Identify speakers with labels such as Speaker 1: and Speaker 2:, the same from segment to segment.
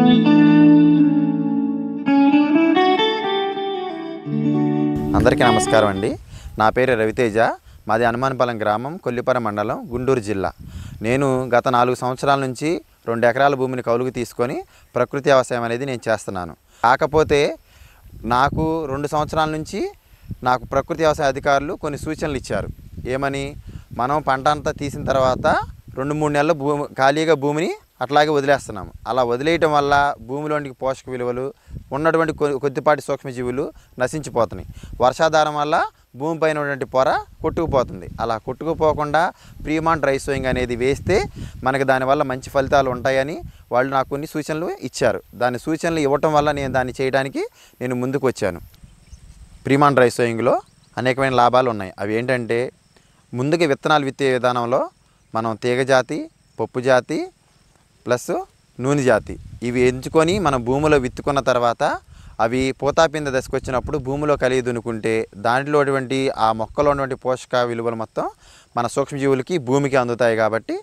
Speaker 1: అందరికీ నమస్కారం అండి నా పేరు రవితేజ మాది హనుమానపాలెం గ్రామం కొల్లిపర మండలం గుంటూరు జిల్లా నేను గత నాలుగు సంవత్సరాల నుంచి రెండు ఎకరాల భూమిని కౌలుకు తీసుకొని ప్రకృతి వ్యవసాయం అనేది నేను చేస్తున్నాను కాకపోతే నాకు రెండు సంవత్సరాల నుంచి నాకు ప్రకృతి వ్యవసాయ అధికారులు కొన్ని సూచనలు ఇచ్చారు ఏమని మనం పంట అంతా తీసిన తర్వాత రెండు మూడు నెలలు భూమి ఖాళీగా భూమిని అట్లాగే వదిలేస్తున్నాము అలా వదిలేయటం వల్ల భూమిలోని పోషక విలువలు ఉన్నటువంటి కొ- కొద్దిపాటి సూక్ష్మజీవులు నశించిపోతున్నాయి వర్షాధారం వల్ల భూమిపైన ఉన్నటువంటి పొర కొట్టుకుపోతుంది అలా కొట్టుకుపోకుండా ప్రీమాన్ డ్రై సోయింగ్ అనేది వేస్తే మనకి దానివల్ల మంచి ఫలితాలు ఉంటాయని వాళ్ళు నాకు కొన్ని సూచనలు ఇచ్చారు దాని సూచనలు ఇవ్వటం వల్ల నేను దాన్ని చేయడానికి నేను ముందుకు వచ్చాను ప్రీమాన్ డ్రై సోయింగ్లో అనేకమైన లాభాలు ఉన్నాయి అవి ఏంటంటే ముందుగా విత్తనాలు విత్తే విధానంలో మనం తీగ జాతి పప్పు జాతి ప్లస్ నూనె జాతి ఇవి ఎంచుకొని మనం భూమిలో విత్తుకున్న తర్వాత అవి పూతాపింద దశకు వచ్చినప్పుడు భూమిలో కలిగి దున్నుకుంటే దాంట్లో ఉన్నటువంటి ఆ మొక్కలో ఉన్నటువంటి పోషక విలువలు మొత్తం మన సూక్ష్మజీవులకి భూమికి అందుతాయి కాబట్టి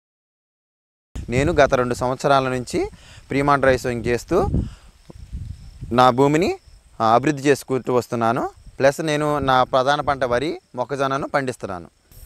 Speaker 1: నేను గత రెండు సంవత్సరాల నుంచి ప్రీమాన్ డ్రై సోయింగ్ చేస్తూ నా భూమిని ఆ, అభివృద్ధి చేసుకుంటూ వస్తున్నాను ప్లస్ నేను నా ప్రధాన పంట వరి మొక్కజొన్నను పండిస్తున్నాను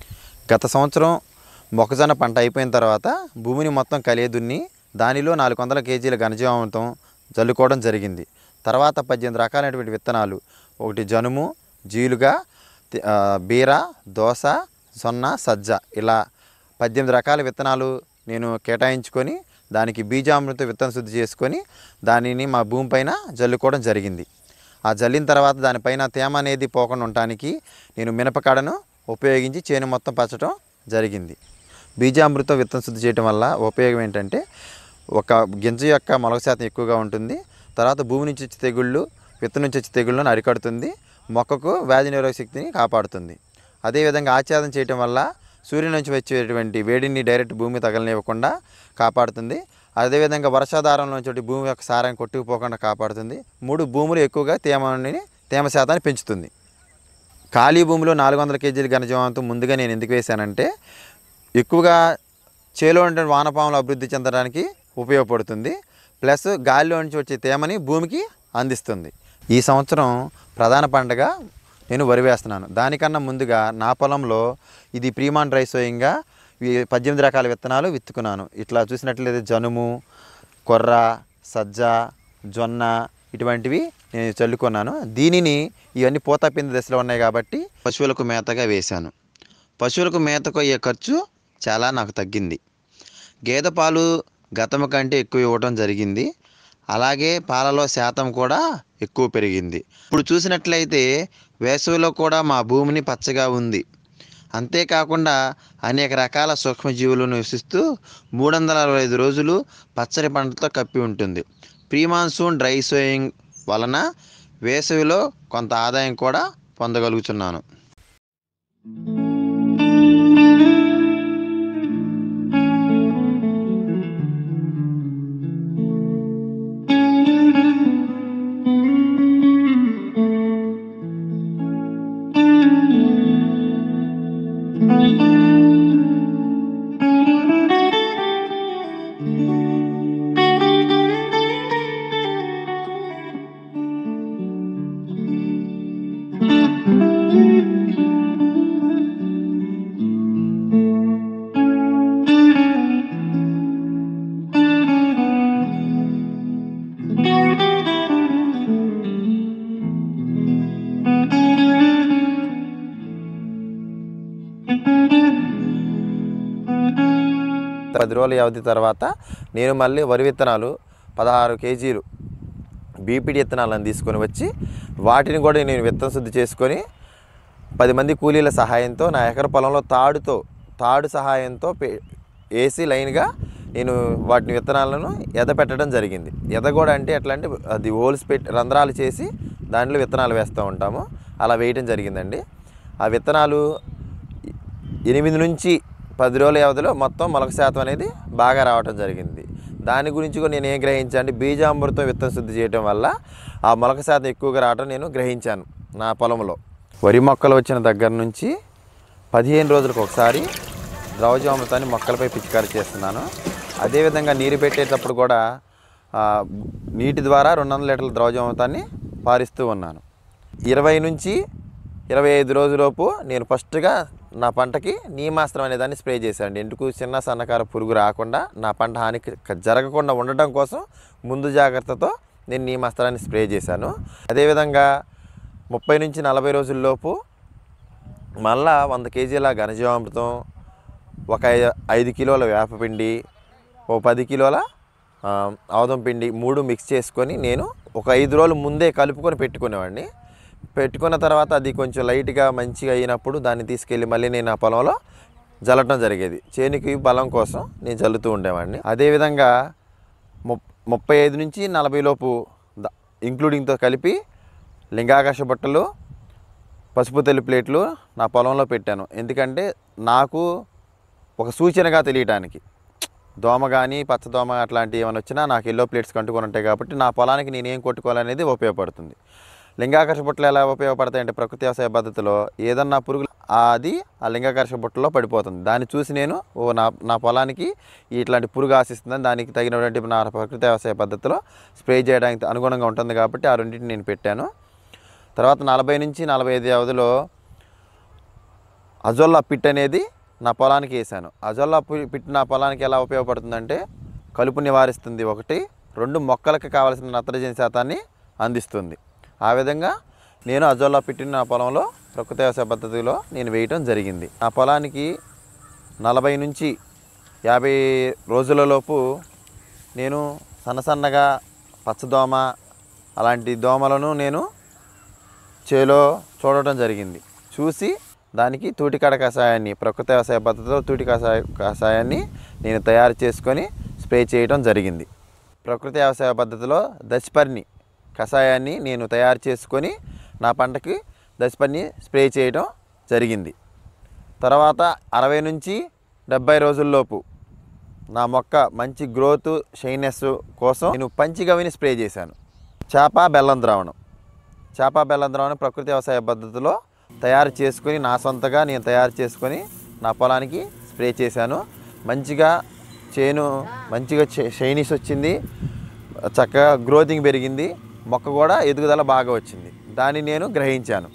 Speaker 1: గత సంవత్సరం మొక్కజొన్న పంట అయిపోయిన తర్వాత భూమిని మొత్తం కలియ దున్ని దానిలో నాలుగు వందల కేజీల ఘనజీవామృతం జల్లుకోవడం జరిగింది తర్వాత పద్దెనిమిది రకాలైనటువంటి విత్తనాలు ఒకటి జనుము జీలుగా తి- ఆ, బీర దోస సొన్న సజ్జ ఇలా పద్దెనిమిది రకాల విత్తనాలు నేను కేటాయించుకొని దానికి బీజామృత విత్తన శుద్ధి చేసుకొని దానిని మా భూమి పైన జల్లుకోవడం జరిగింది ఆ జల్లిన తర్వాత దానిపైన తేమ అనేది పోకుండా ఉండటానికి నేను మినపకాడను ఉపయోగించి చేను మొత్తం పచ్చడం జరిగింది బీజామృత విత్తన శుద్ధి చేయడం వల్ల ఉపయోగం ఏంటంటే ఒక గింజ యొక్క మొలక శాతం ఎక్కువగా ఉంటుంది తర్వాత భూమి నుంచి వచ్చే తెగుళ్ళు విత్తనం నుంచి వచ్చే తెగుళ్ళను అరికడుతుంది మొక్కకు వ్యాధి నిరోధక శక్తిని కాపాడుతుంది అదేవిధంగా ఆచ్ఛాదన చేయటం వల్ల సూర్యుని నుంచి వచ్చేటువంటి వేడిని డైరెక్ట్ భూమి తగలనివ్వకుండా కాపాడుతుంది అదేవిధంగా వర్షాధారం నుంచి వచ్చే భూమి యొక్క సారాన్ని కొట్టుకుపోకుండా కాపాడుతుంది మూడు భూములు ఎక్కువగా తేమని తేమ శాతాన్ని పెంచుతుంది ఖాళీ భూమిలో నాలుగు వందల కేజీల ఘనజీవాంతం ముందుగా నేను ఎందుకు వేశానంటే ఎక్కువగా చేలో ఉండే వానపాములు అభివృద్ధి చెందడానికి ఉపయోగపడుతుంది ప్లస్ గాలిలో నుంచి వచ్చే తేమని భూమికి అందిస్తుంది ఈ సంవత్సరం ప్రధాన పండగ నేను వరి వేస్తున్నాను దానికన్నా ముందుగా నా పొలంలో ఇది ప్రీమాన్ డ్రై సోయింగ్గా ఈ పద్దెనిమిది రకాల విత్తనాలు విత్తుకున్నాను ఇట్లా చూసినట్లయితే జనుము కొర్ర సజ్జ జొన్న ఇటువంటివి నేను చల్లుకున్నాను దీనిని ఇవన్నీ పూత పిండి దశలో ఉన్నాయి కాబట్టి పశువులకు మేతగా వేశాను పశువులకు మేతకు అయ్యే ఖర్చు చాలా నాకు తగ్గింది గేదె పాలు గతము కంటే ఎక్కువ ఇవ్వడం జరిగింది అలాగే పాలలో శాతం కూడా ఎక్కువ పెరిగింది ఇప్పుడు చూసినట్లయితే వేసవిలో కూడా మా భూమిని పచ్చగా ఉంది అంతేకాకుండా అనేక రకాల సూక్ష్మజీవులు నివసిస్తూ మూడు వందల అరవై ఐదు రోజులు పచ్చని పంటతో కప్పి ఉంటుంది ప్రీ మాన్సూన్ డ్రై సోయింగ్ వలన వేసవిలో కొంత ఆదాయం కూడా పొందగలుగుతున్నాను పది రోజుల వ్యవధి తర్వాత నేను మళ్ళీ వరి విత్తనాలు పదహారు కేజీలు బీపీడి విత్తనాలను తీసుకొని వచ్చి వాటిని కూడా నేను విత్తన శుద్ధి చేసుకొని పది మంది కూలీల సహాయంతో నా ఎకర పొలంలో తాడుతో తాడు సహాయంతో పే- వేసి లైన్గా నేను వాటిని విత్తనాలను ఎదపెట్టడం జరిగింది ఎదగోడ అంటే ఎట్లా అంటే అది హోల్స్ పెట్టి రంధ్రాలు చేసి దాంట్లో విత్తనాలు వేస్తూ ఉంటాము అలా వేయటం జరిగిందండి ఆ విత్తనాలు ఎనిమిది నుంచి పది రోజుల వ్యవధిలో మొత్తం మొలక శాతం అనేది బాగా రావటం జరిగింది దాని గురించి కూడా నేను ఏం గ్రహించాను అంటే బీజామృతం విత్తన శుద్ధి చేయడం వల్ల ఆ మొలక శాతం ఎక్కువగా రావటం నేను గ్రహించాను నా పొలంలో వరి మొక్కలు వచ్చిన దగ్గర నుంచి పదిహేను రోజులకు ఒకసారి ద్రవజామృతాన్ని మొక్కలపై పిచికారి చేస్తున్నాను అదేవిధంగా నీరు పెట్టేటప్పుడు కూడా ఆ, నీటి ద్వారా రెండు వందల లీటర్ల ద్రవజామృతాన్ని పారిస్తూ ఉన్నాను ఇరవై నుంచి ఇరవై ఐదు రోజులోపు నేను ఫస్ట్గా నా పంటకి నీమాస్త్రం అనే దాన్ని స్ప్రే చేశాను ఎందుకు చిన్న సన్నకార పురుగు రాకుండా నా పంట హాని క- జరగకుండా ఉండటం కోసం ముందు జాగ్రత్తతో నేను నీమాస్త్రాన్ని స్ప్రే చేశాను అదేవిధంగా ముప్పై నుంచి నలభై రోజుల్లోపు మళ్ళా వంద కేజీల ఘనజీవామృతం ఒక ఐ- ఐదు కిలోల వేపపిండి ఓ పది కిలోల ఆ, ఆముదం పిండి మూడు మిక్స్ చేసుకొని నేను ఒక ఐదు రోజులు ముందే కలుపుకొని పెట్టుకునేవాడిని పెట్టుకున్న తర్వాత అది కొంచెం లైట్గా మంచిగా అయినప్పుడు దాన్ని తీసుకెళ్ళి మళ్ళీ నేను ఆ పొలంలో జల్లటం జరిగేది చేనికి బలం కోసం నేను జల్లుతూ ఉండేవాడిని అదేవిధంగా ముప్ ముప్పై ఐదు నుంచి నలభై లోపు ద- ఇంక్లూడింగ్తో కలిపి లింగాకాశ బట్టలు పసుపు తెల్లి ప్లేట్లు నా పొలంలో పెట్టాను ఎందుకంటే నాకు ఒక సూచనగా తెలియటానికి దోమ కానీ పచ్చదోమ అట్లాంటివి ఏమైనా వచ్చినా నాకు ఎల్లో ప్లేట్స్ కంటుకొని ఉంటాయి కాబట్టి నా పొలానికి నేను ఏం కొట్టుకోవాలనేది ఉపయోగపడుతుంది లింగాకర్ష బుట్టలు ఎలా ఉపయోగపడతాయంటే ప్రకృతి వ్యవసాయ పద్ధతిలో ఏదన్నా పురుగులు అది ఆ లింగాకర్ష బుట్టలో పడిపోతుంది దాన్ని చూసి నేను ఓ నా నా పొలానికి ఇట్లాంటి పురుగు ఆశిస్తుందని దానికి తగినటువంటి నా ప్రకృతి వ్యవసాయ పద్ధతిలో స్ప్రే చేయడానికి అనుగుణంగా ఉంటుంది కాబట్టి ఆ రెండింటిని నేను పెట్టాను తర్వాత నలభై నుంచి నలభై ఐదు వ్యవధిలో అజోల్లా పిట్ అనేది నా పొలానికి వేసాను అజోల్లా పి- పిట్ నా పొలానికి ఎలా ఉపయోగపడుతుందంటే కలుపు నివారిస్తుంది ఒకటి రెండు మొక్కలకు కావలసిన నత్రజని శాతాన్ని అందిస్తుంది ఆ విధంగా నేను అజోల్లా పిట్టిని నా పొలంలో ప్రకృతి వ్యవసాయ పద్ధతిలో నేను వేయటం జరిగింది నా పొలానికి నలభై నుంచి యాభై రోజులలోపు నేను సన్న సన్నగా పచ్చదోమ అలాంటి దోమలను నేను చేలో చూడటం జరిగింది చూసి దానికి తూటికాడ కషాయాన్ని ప్రకృతి వ్యవసాయ పద్ధతిలో తూటి కషాయ కషాయాన్ని నేను తయారు చేసుకొని స్ప్రే చేయడం జరిగింది ప్రకృతి వ్యవసాయ పద్ధతిలో దశపర్ణి కషాయాన్ని నేను తయారు చేసుకొని నా పంటకి దశపర్ణి స్ప్రే చేయడం జరిగింది తర్వాత అరవై నుంచి డెబ్బై రోజుల్లోపు నా మొక్క మంచి గ్రోత్ షైనెస్ కోసం నేను పంచిగవిని స్ప్రే చేశాను చేప బెల్లం ద్రావణం చేప బెల్లం ద్రావణం ప్రకృతి వ్యవసాయ పద్ధతిలో తయారు చేసుకొని నా సొంతగా నేను తయారు చేసుకొని నా పొలానికి స్ప్రే చేశాను మంచిగా చేను మంచిగా షైనీస్ వచ్చింది చక్కగా గ్రోతింగ్ పెరిగింది మొక్క కూడా ఎదుగుదల బాగా వచ్చింది దాన్ని నేను గ్రహించాను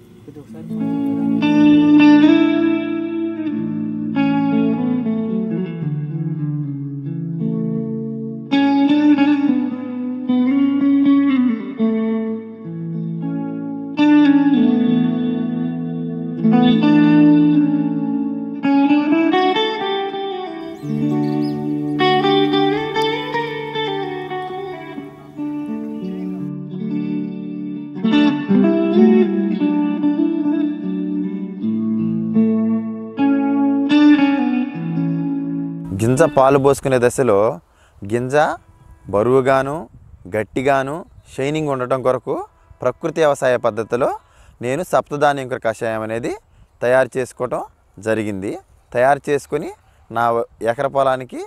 Speaker 1: గింజ పాలు పోసుకునే దశలో గింజ బరువుగాను గట్టిగాను షైనింగ్ ఉండటం కొరకు ప్రకృతి వ్యవసాయ పద్ధతిలో నేను సప్తధాన్యం కషాయం అనేది తయారు చేసుకోవటం జరిగింది తయారు చేసుకొని నా ఎకర పొలానికి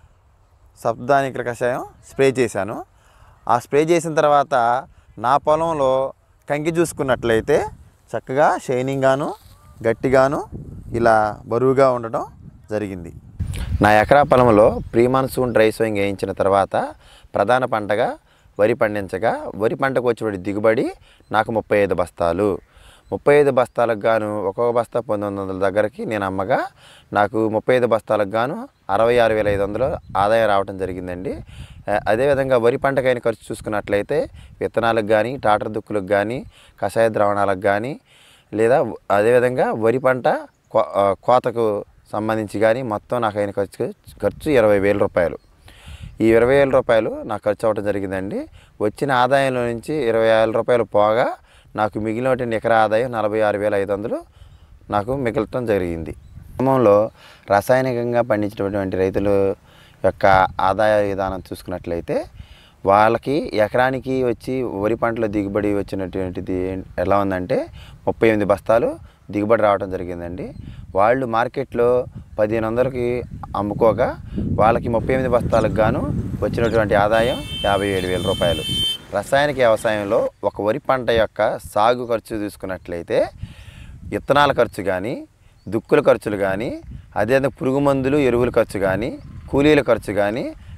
Speaker 1: సప్తధాన్యక కషాయం స్ప్రే చేశాను ఆ స్ప్రే చేసిన తర్వాత నా పొలంలో కంకి చూసుకున్నట్లయితే చక్కగా షైనింగ్గాను గట్టిగాను ఇలా బరువుగా ఉండటం జరిగింది నా ఎకరా పొలంలో ప్రీ మాన్సూన్ డ్రై సోయింగ్ వేయించిన తర్వాత ప్రధాన పంటగా వరి పండించగా వరి పంటకు వచ్చే దిగుబడి నాకు ముప్పై ఐదు బస్తాలు ముప్పై ఐదు బస్తాలకు గాను ఒక్కొక్క బస్తా పంతొమ్మిది వందల దగ్గరకి నేను అమ్మగా నాకు ముప్పై ఐదు బస్తాలకు గాను అరవై ఆరు వేల ఐదు వందలు ఆదాయం రావడం జరిగిందండి ఆ, అదేవిధంగా వరి పంటకైన ఖర్చు చూసుకున్నట్లయితే విత్తనాలకు కానీ టాటర్ దుక్కులకు కానీ కషాయ ద్రావణాలకు కానీ లేదా అదేవిధంగా వరి పంట కో- ఆ, కోతకు సంబంధించి కానీ మొత్తం నాకు అయిన ఖర్చు ఖర్చు ఇరవై వేల రూపాయలు ఈ ఇరవై వేల రూపాయలు నాకు ఖర్చు అవ్వడం జరిగిందండి వచ్చిన ఆదాయంలో నుంచి ఇరవై వేల రూపాయలు పోగా నాకు మిగిలినటువంటి నికర ఆదాయం నలభై ఆరు వేల ఐదు వందలు నాకు మిగలటం జరిగింది గ్రామంలో రసాయనికంగా పండించినటువంటి రైతుల యొక్క ఆదాయ విధానం చూసుకున్నట్లయితే వాళ్ళకి ఎకరానికి వచ్చి వరి పంటల దిగుబడి వచ్చినటువంటిది ఏం- ఎలా ఉందంటే ముప్పై ఎనిమిది బస్తాలు దిగుబడి రావడం జరిగిందండి వాళ్ళు మార్కెట్లో పదిహేను వందలకి అమ్ముకోగా వాళ్ళకి ముప్పై ఎనిమిది బస్తాలకు గాను వచ్చినటువంటి ఆదాయం యాభై ఏడు వేల రూపాయలు రసాయనిక వ్యవసాయంలో ఒక వరి పంట యొక్క సాగు ఖర్చు చూసుకున్నట్లయితే విత్తనాల ఖర్చు కానీ దుక్కుల ఖర్చులు కానీ అదేవిధంగా పురుగు మందులు ఎరువుల ఖర్చు కానీ కూలీల ఖర్చు కానీ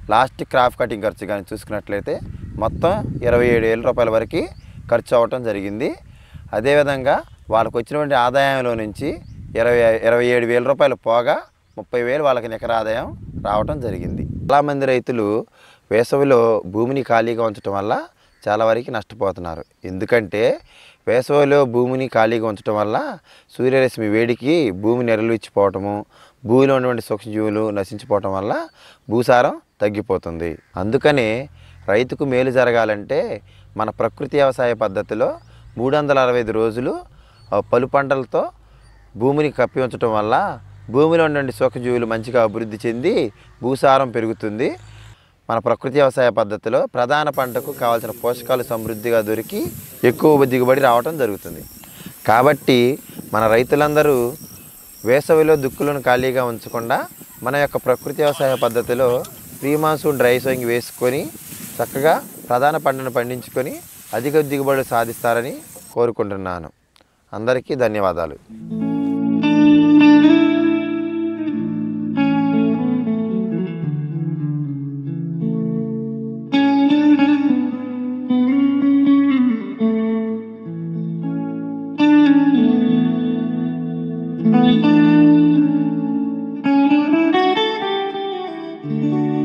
Speaker 1: లాస్ట్ క్రాప్ కటింగ్ ఖర్చు కానీ చూసుకున్నట్లయితే మొత్తం ఇరవై ఏడు వేల రూపాయల వరకు ఖర్చు అవ్వటం జరిగింది అదేవిధంగా వాళ్ళకు వచ్చినటువంటి ఆదాయంలో నుంచి ఇరవై ఇరవై ఏడు వేల రూపాయలు పోగా ముప్పై వేలు వాళ్ళకి నికర ఆదాయం రావటం జరిగింది చాలామంది రైతులు వేసవిలో భూమిని ఖాళీగా ఉంచడం వల్ల చాలా వరకు నష్టపోతున్నారు ఎందుకంటే వేసవిలో భూమిని ఖాళీగా ఉంచడం వల్ల సూర్యరశ్మి వేడికి భూమి నెరలు ఇచ్చిపోవటము భూమిలో ఉన్నటువంటి సూక్ష్మజీవులు నశించిపోవటం వల్ల భూసారం తగ్గిపోతుంది అందుకనే రైతుకు మేలు జరగాలంటే మన ప్రకృతి వ్యవసాయ పద్ధతిలో మూడు వందల అరవై ఐదు రోజులు ఆ, పలు పంటలతో భూమిని కప్పి ఉంచడం వల్ల భూమిలో ఉన్నటువంటి సూక్ష్మజీవులు మంచిగా అభివృద్ధి చెంది భూసారం పెరుగుతుంది మన ప్రకృతి వ్యవసాయ పద్ధతిలో ప్రధాన పంటకు కావాల్సిన పోషకాలు సమృద్ధిగా దొరికి ఎక్కువ దిగుబడి రావటం జరుగుతుంది కాబట్టి మన రైతులందరూ వేసవిలో దుక్కులను ఖాళీగా ఉంచకుండా మన యొక్క ప్రకృతి వ్యవసాయ పద్ధతిలో ప్రీ మాన్సూన్ డ్రై సోయింగ్ వేసుకొని చక్కగా ప్రధాన పంటను పండించుకొని అధిక దిగుబడి సాధిస్తారని కోరుకుంటున్నాను అందరికీ ధన్యవాదాలు
Speaker 2: Thank you.